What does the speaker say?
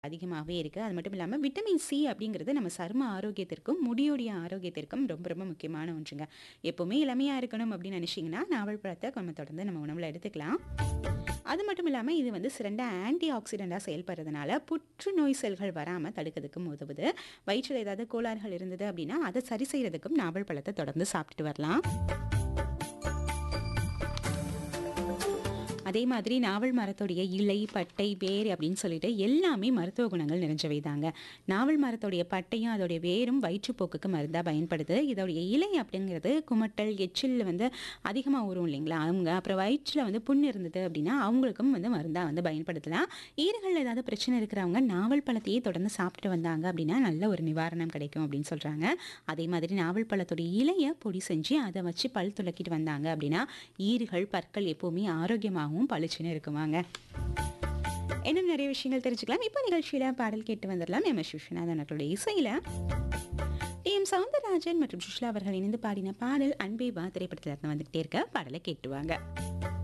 அதிகமாவே இருக்கு. அது மட்டும் இல்லாம விட்டமின் சி அப்படிங்கிறது நம்ம சரும ஆரோக்கியத்திற்கும், முடியுடைய ஆரோக்கியத்திற்கும் ரொம்ப ரொம்ப முக்கியமான ஒன்றுங்க. எப்பவுமே இளமையா இருக்கணும் அப்படின்னு நினைச்சீங்கன்னா, நாவல் பழத்த நம்ம தொடர்ந்து நம்ம உணவுல எடுத்துக்கலாம். அது மட்டும் இல்லாம இது வந்து சிறந்த ஆன்டி ஆக்ஸிடென்ட்டா செயல்படுறதுனால, புற்றுநோய் செல்கள் வராம தடுக்கிறதுக்கும் உதவுது. வயிற்றில ஏதாவது கோளாறுகள் இருந்தது அப்படின்னா, அத சரி செய்றதுக்கும் நாவல் பழத்த தொடர்ந்து சாப்பிட்டுட்டு வரலாம். அதே மாதிரி நாவல் மரத்துடைய இலை, பட்டை, வேர் அப்படின்னு சொல்லிட்டு எல்லாமே மருத்துவ குணங்கள் நிறைஞ்சவை தாங்க. நாவல் மரத்துடைய பட்டையும், அதோடைய வேரும் வயிற்றுப்போக்குக்கு மருந்தா பயன்படுது. இதோடைய இலை அப்படிங்கிறது குமட்டல், எச்சில்ல வந்து அதிகமா ஊறும் இல்லைங்களா? அவங்க அப்புறம் வயிற்றில வந்து புண் இருந்தது அப்படின்னா, அவங்களுக்கும் வந்து மருந்தா வந்து பயன்படுத்தலாம். ஈறுகள்ல ஏதாவது பிரச்சனை இருக்கிறவங்க நாவல் பழத்தையே தொடர்ந்து சாப்பிட்டுட்டு வந்தாங்க அப்படின்னா, நல்ல ஒரு நிவாரணம் கிடைக்கும் அப்படின்னு சொல்றாங்க. அதே மாதிரி நாவல் பழத்துடைய இலைய பொடி செஞ்சு அத வச்சு பல் துலக்கிட்டு வந்தாங்க அப்படின்னா, ஈறுகள், பற்கள் எப்பவுமே ஆரோக்கியமாகவும் பளிச்சுன்னு இருக்குமாங்க. இன்னும் நிறைய விஷயங்கள் தெரிஞ்சுக்கலாம். இப்ப நிகழ்ச்சியில பாடல் கேட்டு வந்துடலாம். எம். எஸ். விஸ்வநாதன் அவர்களுடைய இசையில டி. எம். சௌந்தரராஜன் மற்றும் சுஷ்லா அவர்கள் இணைந்து பாடின பாடல் அன்பே வா திரைப்படத்துல இருந்து வந்துகிட்டே இருக்க பாடலை கேட்டு வாங்க.